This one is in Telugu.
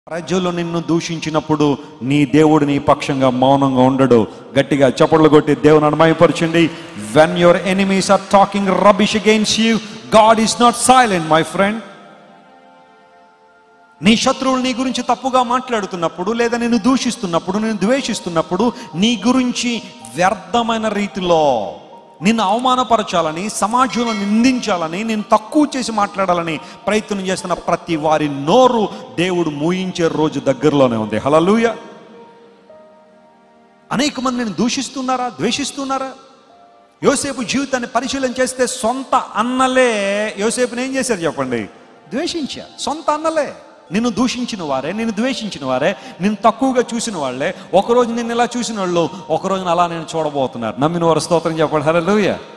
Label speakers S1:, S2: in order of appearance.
S1: ప్రజలు నిన్ను దూషించినప్పుడు నీ దేవుడు నీ పక్షంగా మౌనంగా ఉండడు గట్టిగా చప్పట్లు కొట్టి దేవుని అనుమయపరచండి when your enemies are talking rubbish against you God is not silent my friend నీ శత్రువులు నీ గురించి తప్పుగా మాట్లాడుతున్నప్పుడు లేదా నేను దూషిస్తున్నప్పుడు నేను ద్వేషిస్తున్నప్పుడు నీ గురించి వ్యర్థమైన రీతిలో నిన్ను అవమానపరచాలని సమాజంలో నిందించాలని నేను తక్కువ చేసి మాట్లాడాలని ప్రయత్నం చేస్తున్న ప్రతి వారి నోరు దేవుడు మూయించే రోజు దగ్గరలోనే ఉంది హలలుయ అనేక మంది నేను దూషిస్తున్నారా ద్వేషిస్తున్నారా యోసేపు జీవితాన్ని పరిశీలన చేస్తే సొంత అన్నలే యోసేపుని ఏం చేశారు చెప్పండి ద్వేషించారు సొంత అన్నలే నిన్ను దూషించిన వారే నిన్ను ద్వేషించిన వారే నిన్ను తక్కువగా చూసిన వాళ్ళే ఒకరోజు నిన్ను ఇలా చూసిన వాళ్ళు ఒకరోజు అలా నేను చూడబోతున్నారు నమ్మిన వారు స్తోత్రం చెప్పండి హలో